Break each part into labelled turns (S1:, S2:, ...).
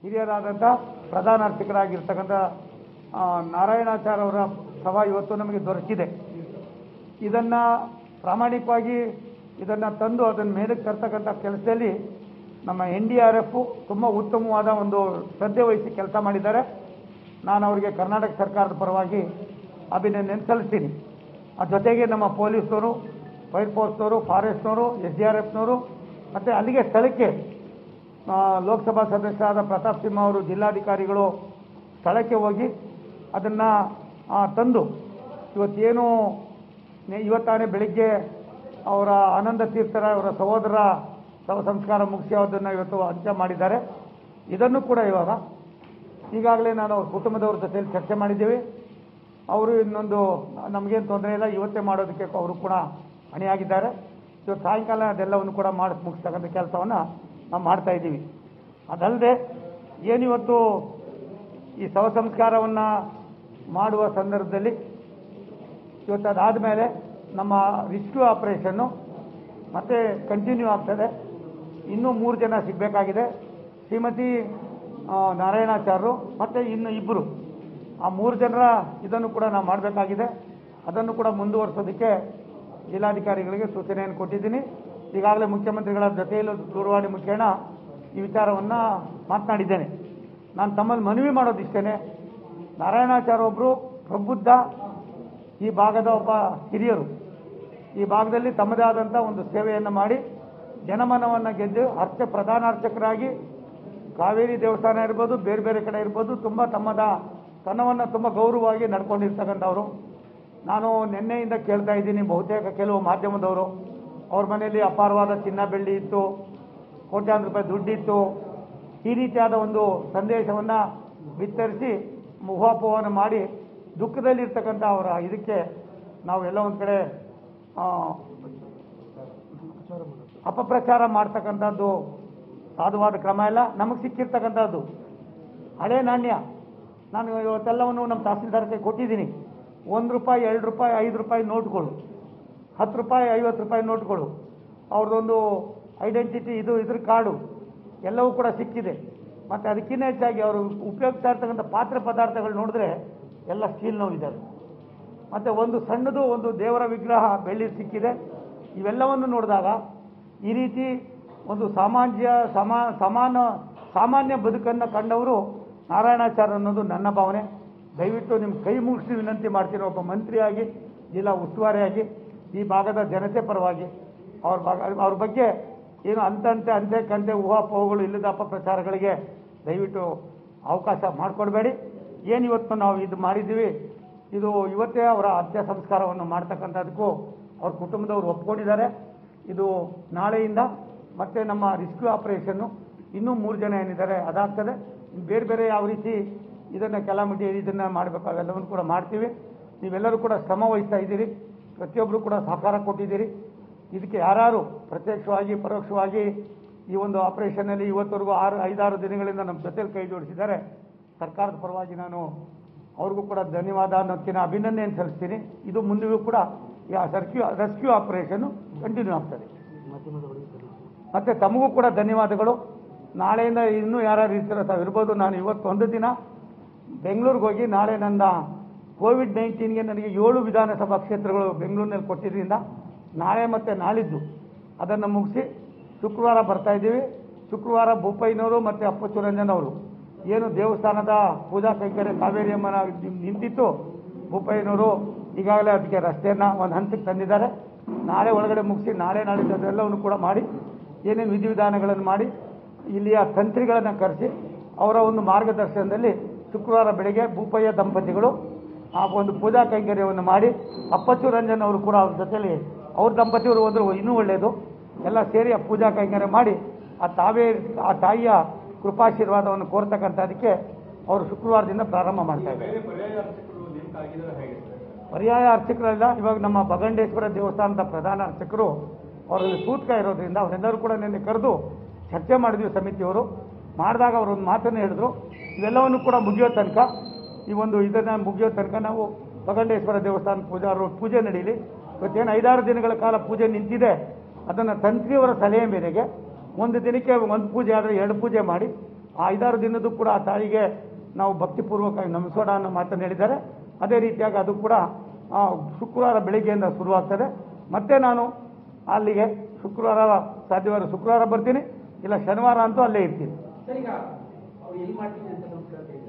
S1: ಹಿರಿಯರಾದಂಥ ಪ್ರಧಾನ ಅರ್ಚಕರಾಗಿರ್ತಕ್ಕಂಥ ಆ, ನಾರಾಯಣಾಚಾರ್ಯ ಅವರ ಸಭಾ ಇವತ್ತು ನಮಗೆ ದೊರಕಿದೆ ಇದನ್ನು ಪ್ರಾಮಾಣಿಕವಾಗಿ ಇದನ್ನು ತಂದು ಅದನ್ನು ಮೇಲಕ್ಕೆ ತರ್ತಕ್ಕಂಥ ಕೆಲಸದಲ್ಲಿ ನಮ್ಮ ಎನ್ ಡಿ ಆರ್ ಎಫ್ ತುಂಬ ಉತ್ತಮವಾದ ಒಂದು ಶ್ರದ್ಧೆ ವಹಿಸಿ ಕೆಲಸ ಮಾಡಿದ್ದಾರೆ ನಾನು ಅವರಿಗೆ ಕರ್ನಾಟಕ ಸರ್ಕಾರದ ಪರವಾಗಿ ಅಭಿನಂದನೆ ಸಲ್ಲಿಸ್ತೀನಿ ಆ ಜೊತೆಗೆ ನಮ್ಮ ಪೊಲೀಸ್ನವರು ಫೈರ್ ಫೋರ್ಸ್ನವರು ಫಾರೆಸ್ಟ್ನವರು ಎಸ್ ಡಿ ಆರ್ ಎಫ್ನವರು ಮತ್ತು ಅಲ್ಲಿಗೆ ಸ್ಥಳಕ್ಕೆ ಆ, ಲೋಕಸಭಾ ಸದಸ್ಯರಾದ ಪ್ರತಾಪ್ ಸಿಂಹ ಅವರು ಜಿಲ್ಲಾಧಿಕಾರಿಗಳು ಸ್ಥಳಕ್ಕೆ ಹೋಗಿ ಅದನ್ನು ತಂದು ಇವತ್ತೇನು ನೆ- ಇವತ್ತಾನೆ ಬೆಳಿಗ್ಗೆ ಅವರ ಆನಂದ ತೀರ್ಥರ ಅವರ ಸಹೋದರ ಶವ ಸಂಸ್ಕಾರ ಮುಗಿಸಿ ಅದನ್ನು ಇವತ್ತು ಅಂತ್ಯ ಮಾಡಿದ್ದಾರೆ ಇದನ್ನು ಕೂಡ ಇವಾಗ ಈಗಾಗಲೇ ನಾನು ಅವ್ರ ಕುಟುಂಬದವ್ರ ಜೊತೆಯಲ್ಲಿ ಚರ್ಚೆ ಮಾಡಿದ್ದೀವಿ ಅವರು ಇನ್ನೊಂದು ನಮಗೇನು ತೊಂದರೆ ಇಲ್ಲ ಇವತ್ತೇ ಮಾಡೋದಕ್ಕೆ ಅವರು ಕೂಡ ಅಣಿಯಾಗಿದ್ದಾರೆ ಇವತ್ತು ಸಾಯಂಕಾಲ ಅದೆಲ್ಲವನ್ನು ಕೂಡ ಮಾಡಿ ಮುಗಿಸ್ತಕ್ಕಂಥ ಕೆಲಸವನ್ನು ನಾವು ಮಾಡ್ತಾ ಇದ್ದೀವಿ ಅದಲ್ಲದೆ ಏನಿವತ್ತು ಈ ಶವ ಸಂಸ್ಕಾರವನ್ನು ಮಾಡುವ ಸಂದರ್ಭದಲ್ಲಿ ಇವತ್ತು ಅದಾದ ಮೇಲೆ ನಮ್ಮ ರಿಸ್ಕ್ಯೂ ಆಪರೇಷನ್ನು ಮತ್ತೆ ಕಂಟಿನ್ಯೂ ಆಗ್ತದೆ ಇನ್ನೂ ಮೂರು ಜನ ಸಿಗಬೇಕಾಗಿದೆ ಶ್ರೀಮತಿ ಆ, ನಾರಾಯಣಾಚಾರ್ಯರು ಮತ್ತು ಇನ್ನು ಇಬ್ಬರು ಆ ಮೂರು ಜನರ ಇದನ್ನು ಕೂಡ ನಾವು ಮಾಡಬೇಕಾಗಿದೆ ಅದನ್ನು ಕೂಡ ಮುಂದುವರಿಸೋದಕ್ಕೆ ಜಿಲ್ಲಾಧಿಕಾರಿಗಳಿಗೆ ಸೂಚನೆಯನ್ನು ಕೊಟ್ಟಿದ್ದೀನಿ ಈಗಾಗಲೇ ಮುಖ್ಯಮಂತ್ರಿಗಳ ಜೊತೆಯಲ್ಲೂ ದೂರವಾಣಿ ಮುಖೇನ ಈ ವಿಚಾರವನ್ನು ಮಾತನಾಡಿದ್ದೇನೆ ನಾನು ತಮ್ಮಲ್ಲಿ ಮನವಿ ಮಾಡೋದಿಷ್ಟೇ ನಾರಾಯಣಾಚಾರ್ಯ ಒಬ್ಬರು ಪ್ರಬುದ್ಧ ಈ ಭಾಗದ ಒಬ್ಬ ಹಿರಿಯರು ಈ ಭಾಗದಲ್ಲಿ ತಮ್ಮದೇ ಆದಂಥ ಒಂದು ಸೇವೆಯನ್ನು ಮಾಡಿ ಜನಮನವನ್ನು ಗೆದ್ದು ಅರ್ಚ ಪ್ರಧಾನ ಅರ್ಚಕರಾಗಿ ಕಾವೇರಿ ದೇವಸ್ಥಾನ ಇರ್ಬೋದು ಬೇರೆ ಬೇರೆ ಕಡೆ ಇರ್ಬೋದು ತುಂಬ ತಮ್ಮದ ತನ್ನವನ್ನು ತುಂಬ ಗೌರವವಾಗಿ ನಡ್ಕೊಂಡಿರ್ತಕ್ಕಂಥವ್ರು ನಾನು ನಿನ್ನೆಯಿಂದ ಕೇಳ್ತಾ ಇದ್ದೀನಿ ಬಹುತೇಕ ಕೆಲವು ಮಾಧ್ಯಮದವರು ಅವ್ರ ಮನೆಯಲ್ಲಿ ಅಪಾರವಾದ ಚಿನ್ನ ಬೆಳ್ಳಿ ಇತ್ತು ಕೋಟ್ಯಾಂತರ ರೂಪಾಯಿ ದುಡ್ಡಿತ್ತು ಈ ರೀತಿಯಾದ ಒಂದು ಸಂದೇಶವನ್ನು ಬಿತ್ತರಿಸಿ ಊಹಾಪೋಹನ ಮಾಡಿ ದುಃಖದಲ್ಲಿರ್ತಕ್ಕಂಥ ಅವರ ಇದಕ್ಕೆ ನಾವು ಎಲ್ಲ ಒಂದು ಕಡೆ ಆ, ಅಪಪ್ರಚಾರ ಮಾಡ್ತಕ್ಕಂಥದ್ದು ಸಾಧುವಾದ ಕ್ರಮ ಇಲ್ಲ ನಮಗೆ ಸಿಕ್ಕಿರ್ತಕ್ಕಂಥದ್ದು ಹಳೆ ನಾಣ್ಯ ನಾನು ಇವತ್ತೆಲ್ಲವನ್ನು ನಮ್ಮ ತಹಸೀಲ್ದಾರ್ಗೆ ಕೊಟ್ಟಿದ್ದೀನಿ ಒಂದು ರೂಪಾಯಿ ಎರಡು ರೂಪಾಯಿ ಐದು ರೂಪಾಯಿ ನೋಟ್ಗಳು ಹತ್ತು ರೂಪಾಯಿ ಐವತ್ತು ರೂಪಾಯಿ ನೋಟ್ಗಳು ಅವ್ರದ್ದೊಂದು ಐಡೆಂಟಿಟಿ ಇದು ಇದ್ರ ಕಾರ್ಡು ಎಲ್ಲವೂ ಕೂಡ ಸಿಕ್ಕಿದೆ ಮತ್ತು ಅದಕ್ಕಿಂತ ಹೆಚ್ಚಾಗಿ ಅವರು ಉಪಯೋಗಿಸ್ತಾ ಇರ್ತಕ್ಕಂಥ ಪಾತ್ರೆ ಪದಾರ್ಥಗಳು ನೋಡಿದ್ರೆ ಎಲ್ಲ ಸ್ಟೀಲ್ ನೋವಿದ್ದಾರೆ ಮತ್ತು ಒಂದು ಸಣ್ಣದು ಒಂದು ದೇವರ ವಿಗ್ರಹ ಬೆಳ್ಳಿ ಸಿಕ್ಕಿದೆ ಇವೆಲ್ಲವನ್ನು ನೋಡಿದಾಗ ಈ ರೀತಿ ಒಂದು ಸಾಮಾನ್ಯ ಸಮಾ ಸಮಾನ ಸಾಮಾನ್ಯ ಬದುಕನ್ನು ಕಂಡವರು ನಾರಾಯಣಾಚಾರ್ಯ ಅನ್ನೋದು ನನ್ನ ಭಾವನೆ ದಯವಿಟ್ಟು ನಿಮ್ಮ ಕೈ ಮುಗಿಸಿ ವಿನಂತಿ ಮಾಡ್ತೀನಿ ಒಬ್ಬ ಮಂತ್ರಿಯಾಗಿ ಜಿಲ್ಲಾ ಉಸ್ತುವಾರಿಯಾಗಿ ಈ ಭಾಗದ ಜನತೆ ಪರವಾಗಿ ಅವ್ರ ಭಾಗ ಅವ್ರ ಬಗ್ಗೆ ಏನು ಅಂತಂತೆ ಅಂತೆ ಕಂತೆ ಊಹಾಪೋಹಗಳು ಇಲ್ಲದ ಅಪಪ್ರಚಾರಗಳಿಗೆ ದಯವಿಟ್ಟು ಅವಕಾಶ ಮಾಡಿಕೊಡ್ಬೇಡಿ ಏನು ಇವತ್ತು ನಾವು ಇದು ಮಾಡಿದ್ದೀವಿ ಇದು ಇವತ್ತೇ ಅವರ ಅಂತ್ಯ ಸಂಸ್ಕಾರವನ್ನು ಮಾಡ್ತಕ್ಕಂಥದ್ದಕ್ಕೂ ಅವ್ರ ಕುಟುಂಬದವರು ಒಪ್ಕೊಂಡಿದ್ದಾರೆ ಇದು ನಾಳೆಯಿಂದ ಮತ್ತೆ ನಮ್ಮ ರಿಸ್ಕ್ಯೂ ಆಪರೇಷನ್ನು ಇನ್ನೂ ಮೂರು ಜನ ಏನಿದ್ದಾರೆ ಅದಾಗ್ತದೆ ಇನ್ನು ಬೇರೆ ಬೇರೆ ಯಾವ ರೀತಿ ಇದನ್ನು ಕೆಲಾಮಿಟಿ ಇದನ್ನು ಮಾಡಬೇಕು ಅವೆಲ್ಲವನ್ನು ಕೂಡ ಮಾಡ್ತೀವಿ ನೀವೆಲ್ಲರೂ ಕೂಡ ಶ್ರಮ ವಹಿಸ್ತಾ ಇದ್ದೀರಿ ಪ್ರತಿಯೊಬ್ಬರು ಕೂಡ ಸಹಕಾರ ಕೊಟ್ಟಿದ್ದೀರಿ ಇದಕ್ಕೆ ಯಾರು ಪ್ರತ್ಯಕ್ಷವಾಗಿ ಪರೋಕ್ಷವಾಗಿ ಈ ಒಂದು ಆಪರೇಷನ್ನಲ್ಲಿ ಇವತ್ತವರೆಗೂ ಆರು ಐದಾರು ದಿನಗಳಿಂದ ನಮ್ಮ ಜೊತೆಲಿ ಕೈ ಜೋಡಿಸಿದ್ದಾರೆ ಸರ್ಕಾರದ ಪರವಾಗಿ ನಾನು ಅವ್ರಿಗೂ ಕೂಡ ಧನ್ಯವಾದ ಅನ್ನೋದಕ್ಕಿಂತ ಅಭಿನಂದನೆ ಸಲ್ಲಿಸ್ತೀನಿ ಇದು ಮುಂದೆಯೂ ಕೂಡ ಈ ಸರ್ಕ್ಯೂ ರೆಸ್ಕ್ಯೂ ಆಪರೇಷನ್ನು ಕಂಟಿನ್ಯೂ ಆಗ್ತದೆ ಮತ್ತು ತಮಗೂ ಕೂಡ ಧನ್ಯವಾದಗಳು ನಾಳೆಯಿಂದ ಇನ್ನೂ ಯಾರ್ಯಾರು ಇರ್ತೀರೋ ತಾವು ಇರ್ಬೋದು ನಾನು ಇವತ್ತು ಒಂದು ದಿನ ಬೆಂಗಳೂರಿಗೆ ಹೋಗಿ ನಾಳೆ ನನ್ನ ಕೋವಿಡ್ ನೈನ್ಟೀನ್ಗೆ ನನಗೆ ಏಳು ವಿಧಾನಸಭಾ ಕ್ಷೇತ್ರಗಳು ಬೆಂಗಳೂರಿನಲ್ಲಿ ಕೊಟ್ಟಿದ್ದರಿಂದ ನಾಳೆ ಮತ್ತು ನಾಳಿದ್ದು ಅದನ್ನು ಮುಗಿಸಿ ಶುಕ್ರವಾರ ಬರ್ತಾ ಇದ್ದೀವಿ ಶುಕ್ರವಾರ ಬೋಪಯ್ಯನವರು ಮತ್ತು ಅಪ್ಪಚ್ಚು ರಂಜನ್ ಅವರು ಏನು ದೇವಸ್ಥಾನದ ಪೂಜಾ ಕೈಂಕರ್ಯ ಕಾವೇರಿ ಅಮ್ಮನ ನಿಂತಿತ್ತು ಬೋಪಯ್ಯನವರು ಈಗಾಗಲೇ ಅದಕ್ಕೆ ರಸ್ತೆಯನ್ನು ಒಂದು ಹಂತಕ್ಕೆ ತಂದಿದ್ದಾರೆ ನಾಳೆ ಒಳಗಡೆ ಮುಗಿಸಿ ನಾಳೆ ನಾಳಿದ್ದು ಅದೆಲ್ಲವನ್ನು ಕೂಡ ಮಾಡಿ ಏನೇನು ವಿಧಿವಿಧಾನಗಳನ್ನು ಮಾಡಿ ಇಲ್ಲಿಯ ತಂತ್ರಿಗಳನ್ನು ಕರೆಸಿ ಅವರ ಒಂದು ಮಾರ್ಗದರ್ಶನದಲ್ಲಿ ಶುಕ್ರವಾರ ಬೆಳಗ್ಗೆ ಭೂಪಯ್ಯ ದಂಪತಿಗಳು ಆ ಒಂದು ಪೂಜಾ ಕೈಂಕರ್ಯವನ್ನು ಮಾಡಿ ಅಪ್ಪಚ್ಚು ರಂಜನ್ ಅವರು ಕೂಡ ಅವ್ರ ಜೊತೆಲಿ ಅವ್ರ ದಂಪತಿಯವರು ಹೋದ್ರೆ ಇನ್ನೂ ಒಳ್ಳೆಯದು ಎಲ್ಲ ಸೇರಿ ಆ ಪೂಜಾ ಕೈಂಕರ್ಯ ಮಾಡಿ ಆ ತಾವೇ ಆ ತಾಯಿಯ ಕೃಪಾಶೀರ್ವಾದವನ್ನು ಕೋರ್ತಕ್ಕಂಥದ್ದಕ್ಕೆ ಅವರು ಶುಕ್ರವಾರದಿಂದ ಪ್ರಾರಂಭ ಮಾಡ್ತಾ ಇದ್ದಾರೆ ಪರ್ಯಾಯ ಅರ್ಚಕರಲ್ಲ ಇವಾಗ ನಮ್ಮ ಬಗಂಡೇಶ್ವರ ದೇವಸ್ಥಾನದ ಪ್ರಧಾನ ಅರ್ಚಕರು ಅವರಲ್ಲಿ ಸೂತ್ಕ ಇರೋದ್ರಿಂದ ಅವರೆಲ್ಲರೂ ಕೂಡ ನಿನ್ನೆ ಕರೆದು ಚರ್ಚೆ ಮಾಡಿದ್ವಿ ಸಮಿತಿಯವರು ಮಾಡಿದಾಗ ಅವರು ಒಂದು ಮಾತನ್ನು ಹೇಳಿದ್ರು ಇವೆಲ್ಲವನ್ನು ಕೂಡ ಮುಗಿಯೋ ತನಕ ಈ ಒಂದು ಇದನ್ನು ಮುಗಿಯೋ ತನಕ ನಾವು ಬಗಂಡೇಶ್ವರ ದೇವಸ್ಥಾನ ಪೂಜಾರು ಪೂಜೆ ನಡೀಲಿ ಇವತ್ತೇನು ಐದಾರು ದಿನಗಳ ಕಾಲ ಪೂಜೆ ನಿಂತಿದೆ ಅದನ್ನು ತಂತ್ರಿಯವರ ಸಲಹೆ ಮೇರೆಗೆ ಒಂದು ದಿನಕ್ಕೆ ಒಂದು ಪೂಜೆ ಆದರೆ ಎರಡು ಪೂಜೆ ಮಾಡಿ ಆ ಐದಾರು ದಿನದ್ದು ಕೂಡ ಆ ತಾಯಿಗೆ ನಾವು ಭಕ್ತಿಪೂರ್ವಕವಾಗಿ ನಮಿಸೋಣ ಅನ್ನೋ ಮಾತನ್ನು ಹೇಳಿದ್ದಾರೆ ಅದೇ ರೀತಿಯಾಗಿ ಅದು ಕೂಡ ಆ, ಶುಕ್ರವಾರ ಬೆಳಿಗ್ಗೆಯಿಂದ ಶುರುವಾಗ್ತದೆ ಮತ್ತೆ ನಾನು ಅಲ್ಲಿಗೆ ಶುಕ್ರವಾರ ಸಾಧ್ಯವಾದ ಶುಕ್ರವಾರ ಬರ್ತೀನಿ ಇಲ್ಲ ಶನಿವಾರ ಅಂತೂ ಅಲ್ಲೇ ಇರ್ತೀನಿ
S2: ಸರ್ ಈಗ ಅವ್ರು ಎಲ್ಲಿ ಮಾಡ್ತೀನಿ ಅಂತ ನಮ್ಗೆ ಕೇಳ್ತಾ ಇದ್ದಾರೆ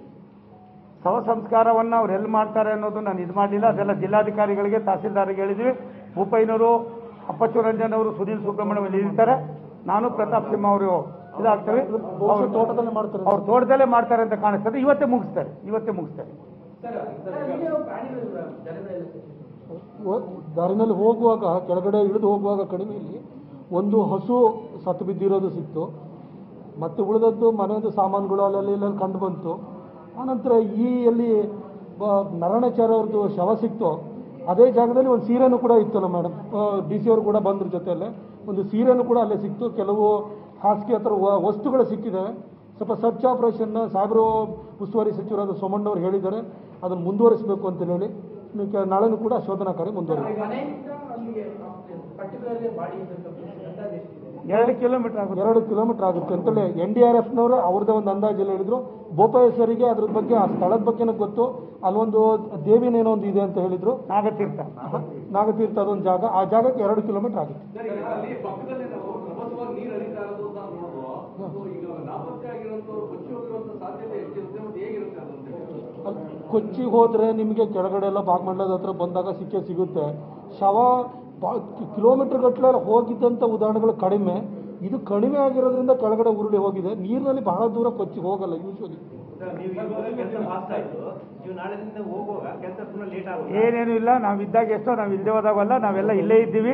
S1: ಶವ ಸಂಸ್ಕಾರವನ್ನು ಅವ್ರು ಎಲ್ಲಿ ಮಾಡ್ತಾರೆ ಅನ್ನೋದು ನಾನು ಇದು ಮಾಡಲಿಲ್ಲ ಅದೆಲ್ಲ ಜಿಲ್ಲಾಧಿಕಾರಿಗಳಿಗೆ ತಹಸೀಲ್ದಾರ್ಗೆ ಹೇಳಿದ್ವಿ ಭೂಪಯ್ಯನವರು ಅಪ್ಪಚ್ಚು ರಂಜನ್ ಅವರು ಸುನೀಲ್ ಸುಬ್ರಹ್ಮಣ್ಯ ಇಲ್ಲಿ ಇರ್ತಾರೆ ನಾನು ಪ್ರತಾಪ್ ಸಿಂಹ ಅವರು ಇದಾಗ್ತೇವೆ
S3: ಬಹುಶಃ ತೋಟದಲ್ಲೇ ಮಾಡ್ತಾರೆ
S1: ಅವ್ರು ತೋಟದಲ್ಲೇ ಮಾಡ್ತಾರೆ ಅಂತ ಕಾಣಿಸ್ತದೆ ಇವತ್ತೇ ಮುಗಿಸ್ತಾರೆ ಇವತ್ತೇ ಮುಗಿಸ್ತಾರೆ
S2: ಸರ್ ಸರ್ ಇಲ್ಲಿ ಪ್ರಾಣಿಗಳು ಜನಗಳೆಲ್ಲ ಕಟ್ಟಿದ್ರು
S3: ಒ- ದಾರಿನಲ್ಲಿ ಹೋಗುವಾಗ ಕೆಳಗಡೆ ಇಳಿದು ಹೋಗುವಾಗ ಕಡಿಮೆಯಲ್ಲಿ ಒಂದು ಹಸು ಸತ್ತು ಬಿದ್ದಿರೋದು ಸಿಕ್ತು ಮತ್ತೆ ಉಳಿದದ್ದು ಮನೆಯದು ಸಾಮಾನುಗಳು ಅಲ್ಲೆಲ್ಲ ಎಲ್ಲ ಕಂಡು ಬಂತು ಆನಂತರ ಈ ಎಲ್ಲಿ ಬ- ನಾರಾಯಣಾಚಾರ್ಯ ಅವ್ರದ್ದು ಶವ ಸಿಕ್ತು ಅದೇ ಜಾಗದಲ್ಲಿ ಒಂದು ಸೀರೆನೂ ಕೂಡ ಇತ್ತಲ್ಲ ಮೇಡಮ್ ಡಿ ಸಿ ಅವರು ಕೂಡ ಬಂದ್ರ ಜೊತೆಯಲ್ಲೇ ಒಂದು ಸೀರೆನೂ ಕೂಡ ಅಲ್ಲೇ ಸಿಕ್ತು ಕೆಲವು ಹಾಸಿಗೆ ಹತ್ರ ವ- ವಸ್ತುಗಳು ಸಿಕ್ಕಿದೆ ಸ್ವಲ್ಪ ಸರ್ಚ್ ಆಪರೇಷನ್ನ ಸಾಗರ ಉಸ್ತುವಾರಿ ಸಚಿವರಾದ ಸೋಮಣ್ಣವ್ರು ಹೇಳಿದ್ದಾರೆ ಅದನ್ನು ಮುಂದುವರಿಸಬೇಕು ಅಂತ ಹೇಳಿ ಇನ್ನು ಕೆ- ನಾಳೆನೂ ಕೂಡ ಶೋಧನಾ ಕಾರ್ಯ ಮುಂದುವರಿದೆ
S2: ಮನೆಯಿಂದ ಅಲ್ಲಿಗೆ ಪರ್ಟಿಕ್ಯುಲರ್ಲಿ ಬಾಡಿ ಅಂದಾಜು ಎಷ್ಟಿದೆ
S1: ಎರಡು ಕಿಲೋಮೀಟರ್ ಆಗುತ್ತೆ
S3: ಎರಡು ಕಿಲೋಮೀಟರ್ ಆಗುತ್ತೆ ಅಂತೇಳಿ ಎನ್ ಡಿ ಆರ್ ಎಫ್ನವರು ಅವ್ರದ್ದೇ ಒಂದು ಅಂದಾಜಲ್ಲಿ ಹೇಳಿದ್ರು ಬೋಪಾಯೇಶ್ವರಿಗೆ ಅದ್ರ ಬಗ್ಗೆ ಆ ಸ್ಥಳದ ಬಗ್ಗೆನೂ ಗೊತ್ತು ಅಲ್ಲೊಂದು ದೇವಿನೇನೋ ಒಂದು ಇದೆ ಅಂತ ಹೇಳಿದ್ರು
S1: ನಾಗತೀರ್ಥ
S3: ನಾಗತೀರ್ಥ ಅದೊಂದು ಜಾಗ ಆ ಜಾಗಕ್ಕೆ ಎರಡು ಕಿಲೋಮೀಟರ್ ಆಗುತ್ತೆ
S4: ಅಲ್ಲಿ ಪಕ್ಕದಲ್ಲಿ ನಾವು ಕ್ರಮವಾಗಿ ನೀರು ಹರಿತಾ ಇರೋದು ಅಂತ ನೋಡುವ ಸೊ ಈಗ ನಾಪತ್ತೆ ಆಗಿರೋದು ಕೊಚ್ಚಿ ಹೋಗಿರುವಂತ ಸಾಧ್ಯತೆ ಎಷ್ಟಿರುತ್ತೆ ಮತ್ತೆ ಹೇಗಿರುತ್ತೆ ಅದಂತ
S3: ಅಲ್ಲಿ ಕೊಚ್ಚಿ ಹೋದ್ರೆ ನಿಮಗೆ ಕೆಳಗಡೆ ಎಲ್ಲ ಬಾಗ್ಮಂಡಲದ ಹತ್ರ ಬಂದಾಗ ಸಿಕ್ಕೇ ಸಿಗುತ್ತೆ ಶವ ಬಾ- ಕಿ- ಕಿಲೋಮೀಟರ್ ಗಟ್ಟಲೆ ಹೋಗಿದ್ದಂಥ ಉದಾಹರಣೆಗಳು ಕಡಿಮೆ ಇದು ಕಡಿಮೆ ಆಗಿರೋದ್ರಿಂದ ಕೆಳಗಡೆ ಉರುಳಿ ಹೋಗಿದೆ ನೀರಿನಲ್ಲಿ ಬಹಳ ದೂರ ಕೊಚ್ಚಿ ಹೋಗಲ್ಲ ಯೂಶ್ವಲಿ
S5: ನೀವು ಇವಾಗ ಕೆಲಸ ಫಾಸ್ಟ್ ಆಯ್ತು ನೀವು ನಾಳೆದಿಂದ ಹೋಗುವಾಗ ಕೆಲಸ ಪುನಃ ಲೇಟ್ ಆಗುತ್ತೆ
S1: ಏನೇನು ಇಲ್ಲ ನಾವು ಇದ್ದಾಗ ಎಷ್ಟೋ ನಾವು ಇಲ್ಲದೆ ಹೋದಾಗಲ್ಲ ನಾವೆಲ್ಲ ಇಲ್ಲೇ ಇದ್ದೀವಿ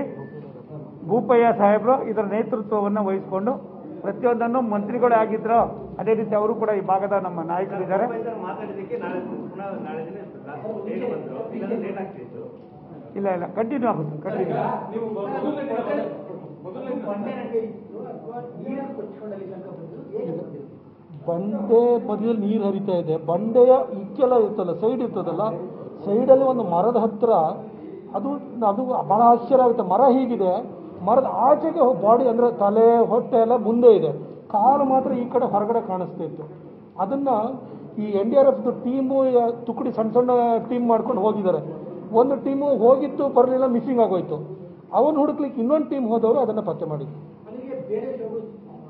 S1: ಭೂಪಯ್ಯ ಸಾಹೇಬರು ಇದರ ನೇತೃತ್ವವನ್ನು ವಹಿಸಿಕೊಂಡು ಪ್ರತಿಯೊಂದನ್ನು ಮಂತ್ರಿಗಳೇ ಆಗಿದ್ರು ಅದೇ ರೀತಿ ಅವರು ಕೂಡ ಈ ಭಾಗದ ನಮ್ಮ ನಾಯಕರಿದ್ದಾರೆ
S5: ಸರ್ ಮಾತಾಡಿದ್ದಕ್ಕೆ ನಾಳೆ ಪುನಃ ನಾಳೆ ದಿನ ಲೇಟ್ ಬಂದ್ರು ಇಲ್ಲಾಂದ್ರೆ ಲೇಟ್ ಆಗ್ತಿತ್ತು
S1: ಇಲ್ಲ ಇಲ್ಲ ಕಂಟಿನ್ಯೂ ಆಗುತ್ತೆ ಕಂಟಿನ್ಯೂ
S4: ನೀವು ಮೊದಲನೇ ದಿನ ಮೊದಲನೇ ದಿನ
S2: ಬಂಡೆ ನಡುವೆ ಇತ್ತು ಅಥವಾ ನೀರನ್ನು ಕೊಚ್ಚಿಕೊಂಡಲ್ಲಿ ತನಕ ಬಂದು ಹೇಗೆ ಬಂದಿದೆ
S3: ಬಂಡೆ ಮಧ್ಯದಲ್ಲಿ ನೀರು ಹರಿತಾ ಇದೆ ಬಂಡೆಯ ಇಕ್ಕೆಲ್ಲ ಇರ್ತಲ್ಲ ಸೈಡ್ ಇರ್ತದಲ್ಲ ಸೈಡಲ್ಲಿ ಒಂದು ಮರದ ಹತ್ರ ಅದು ಅದು ಬಹಳ ಆಶ್ಚರ್ಯ ಆಗುತ್ತೆ ಮರ ಹೀಗಿದೆ ಮರದ ಆಚೆಗೆ ಬಾಡಿ ಅಂದರೆ ತಲೆ ಹೊಟ್ಟೆ ಎಲ್ಲ ಮುಂದೆ ಇದೆ ಕಾಲು ಮಾತ್ರ ಈ ಕಡೆ ಹೊರಗಡೆ ಕಾಣಿಸ್ತಾ ಇತ್ತು ಅದನ್ನ ಈ N D R F team ತುಕಡಿ ಸಣ್ಣ ಸಣ್ಣ ಟೀಮ್ ಮಾಡ್ಕೊಂಡು ಹೋಗಿದ್ದಾರೆ ಒಂದು ಟೀಮು ಹೋಗಿತ್ತು ಬರಲಿಲ್ಲ ಮಿಸ್ಸಿಂಗ್ ಆಗೋಯ್ತು ಅವನು ಹುಡುಕ್ಲಿಕ್ಕೆ ಇನ್ನೊಂದು ಟೀಮ್ ಹೋದವರು ಅದನ್ನು ಪತ್ತೆ ಮಾಡಿದ್ರು
S2: ಅಲ್ಲಿಗೆ ಬೇರೆ ಶವಗಳು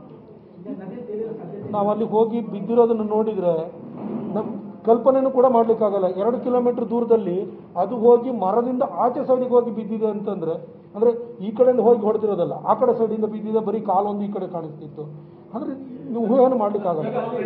S2: ಈಗ ನದಿ ತೇಲಿರೋ ಸಾಧ್ಯತೆ
S3: ನಾವು ಅಲ್ಲಿ ಹೋಗಿ ಬಿದ್ದಿರೋದನ್ನು ನೋಡಿದ್ರೆ ನಮ್ ಕಲ್ಪನೆನೂ ಕೂಡ ಮಾಡ್ಲಿಕ್ಕಾಗಲ್ಲ ಎರಡು ಕಿಲೋಮೀಟರ್ ದೂರದಲ್ಲಿ ಅದು ಹೋಗಿ ಮರದಿಂದ ಆಚೆ ಸೈಡಿಗೆ ಹೋಗಿ ಬಿದ್ದಿದೆ ಅಂತಂದ್ರೆ ಅಂದ್ರೆ ಈ ಕಡೆಯಿಂದ ಹೋಗಿ ಹೊಡೆದಿರೋದಲ್ಲ ಆ ಕಡೆ ಸೈಡಿಂದ ಬಿದ್ದಿದೆ ಬರೀ ಕಾಲೊಂದು ಈ ಕಡೆ ಕಾಣಿಸ್ತಿತ್ತು ಅಂದ್ರೆ ನೀವು ಊಹೆಯನ್ನು ಮಾಡ್ಲಿಕ್ಕಾಗಲ್ಲ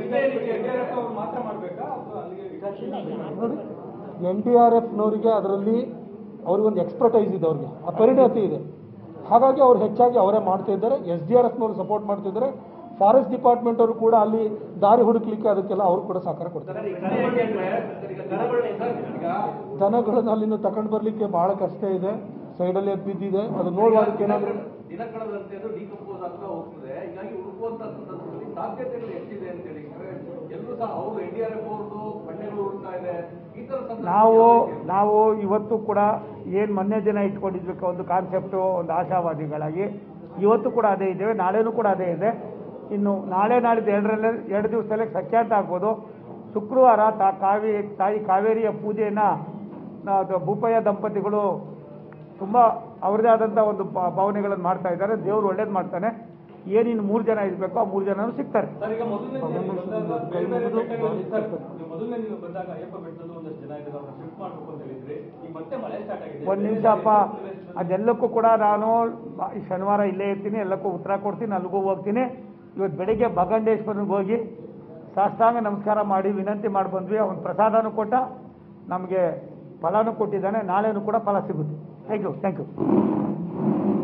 S4: ಮಾತ್ರ ಮಾಡ್ಬೇಕಾ ಅಥವಾ ಅಲ್ಲಿಗೆ
S3: ನೋಡಿ ಎನ್ ಡಿ ಆರ್ ಎಫ್ನವರಿಗೆ ಅದರಲ್ಲಿ ಅವ್ರಿಗೊಂದು ಎಕ್ಸ್ಪರ್ಟೈಸ್ ಇದೆ ಅವ್ರಿಗೆ ಆ ಪರಿಣತಿ ಇದೆ ಹಾಗಾಗಿ ಅವ್ರು ಹೆಚ್ಚಾಗಿ ಅವರೇ ಮಾಡ್ತಾ ಇದ್ದಾರೆ ಎಸ್ ಡಿ ಆರ್ ಎಫ್ನವರು ಸಪೋರ್ಟ್ ಮಾಡ್ತಿದ್ದಾರೆ ಫಾರೆಸ್ಟ್ ಡಿಪಾರ್ಟ್ಮೆಂಟ್ ಅವರು ಕೂಡ ಅಲ್ಲಿ ದಾರಿ ಹುಡುಕ್ಲಿಕ್ಕೆ ಅದಕ್ಕೆಲ್ಲ ಅವರು ಕೂಡ ಸಹಕಾರ ಕೊಡ್ತಾರೆ
S5: ಸರ್ ಈಗ ಹೇಗೆ ಅಂದ್ರೆ ಸರ್ ಈಗ ದನಗಳನ್ನ
S4: ಈಗ
S3: ದನಗಳನ್ನ ಅಲ್ಲಿಂದ ತಗೊಂಡು ಬರ್ಲಿಕ್ಕೆ ಬಹಳ ಕಷ್ಟ ಇದೆ ಸೈಡಲ್ಲಿ ಅದು ಬಿದ್ದಿದೆ ಅದು ನೋಡುವುದಕ್ಕೆ ಏನಾದರೂ
S4: ದಿನ ಕಳೆದಂತೆ ಅದು ಡಿಕಂಪೋಸ್ ಆಗ್ತಾ ಹೋಗ್ತದೆ ಹೀಗಾಗಿ ಹುಡುಕುವಂತ ಸಂದರ್ಭದಲ್ಲಿ ಸಾಧ್ಯತೆಗಳು ಎಷ್ಟಿದೆ ಅಂತ ಹೇಳಿ ಎಲ್ಲರೂ ಸಹ ಅವರು ಎನ್ ಡಿ ಆರ್ ಎಫ್ ಅವ್ರದ್ದು ಬಂಡೆಗಳು ಹುಡುಕ್ತಾ ಇದೆ ಈ ತರ ಸಂದರ್ಭ
S1: ನಾವು ನಾವು ಇವತ್ತು ಕೂಡ ಏನು ಮೊನ್ನೆ ದಿನ ಇಟ್ಕೊಂಡಿದ್ವಿ ಒಂದು ಕಾನ್ಸೆಪ್ಟು ಒಂದು ಆಶಾವಾದಿಗಳಾಗಿ ಇವತ್ತು ಕೂಡ ಅದೇ ಇದ್ದೇವೆ ನಾಳೆನೂ ಕೂಡ ಅದೇ ಇದೆ ಇನ್ನು ನಾಳೆ ನಾಳಿದ್ದು ಎರಡರಲ್ಲೇ ಎರಡು ದಿವಸದಲ್ಲೇ ಸಖ್ಯಾತ ಆಗ್ಬೋದು ಶುಕ್ರವಾರ ತಾ ಕಾವಿ ತಾಯಿ ಕಾವೇರಿಯ ಪೂಜೆಯನ್ನು ಭೂಪಯ್ಯ ದಂಪತಿಗಳು ತುಂಬ ಅವರದೇ ಆದಂಥ ಒಂದು ಭಾ- ಭಾವನೆಗಳನ್ನು ಮಾಡ್ತಾ ಇದ್ದಾರೆ ದೇವರು ಒಳ್ಳೇದು ಮಾಡ್ತಾನೆ ಏನಿನ್ನು ಮೂರು ಜನ ಇರಬೇಕು ಆ ಮೂರು ಜನನೂ ಸಿಗ್ತಾರೆ
S4: ಸರ್ ಈಗ ಮೊದಲನೇ ದಿನ ನೀವು ಬಂದಾಗ ಬೇರೆ ಬೇರೆ ಬೆಟ್ಟಗಳಲ್ಲಿ ಸರ್ ನೀವು ಮೊದಲನೇ ನೀವು ಬಂದಾಗ ಅಯ್ಯಪ್ಪ ಬೆಟ್ಟದಲ್ಲೂ ಒಂದಷ್ಟು ಜನ ಇದ್ದಾರೆ ಅವ್ರನ್ನ ಶಿಫ್ಟ್ ಮಾಡಬೇಕು ಅಂತ ಹೇಳಿದ್ರಿ ಈಗ ಮತ್ತೆ ಮಳೆ ಸ್ಟಾರ್ಟ್ ಆಗಿದೆ
S1: ಒಂದು ನಿಮಿಷ ಅಪ್ಪ ಅದೆಲ್ಲಕ್ಕೂ ಕೂಡ ನಾನು ಬ- ಈ ಶನಿವಾರ ಇಲ್ಲೇ ಇರ್ತೀನಿ ಎಲ್ಲಕ್ಕೂ ಉತ್ತರ ಕೊಡ್ತೀನಿ ಅಲ್ಲಿಗೂ ಹೋಗ್ತೀನಿ ಇವತ್ತು ಬೆಳಿಗ್ಗೆ ಭಗಂಡೇಶ್ವರನಿಗೆ ಹೋಗಿ ಸಾಷ್ಟಾಂಗ ನಮಸ್ಕಾರ ಮಾಡಿ ವಿನಂತಿ ಮಾಡಿ ಬಂದ್ವಿ ಅವನು ಪ್ರಸಾದನೂ ಕೊಟ್ಟ ನಮಗೆ ಫಲನೂ ಕೊಟ್ಟಿದ್ದಾನೆ ನಾಳೆನೂ ಕೂಡ ಫಲ ಸಿಗುತ್ತೆ ಥ್ಯಾಂಕ್ ಯು ಥ್ಯಾಂಕ್ ಯು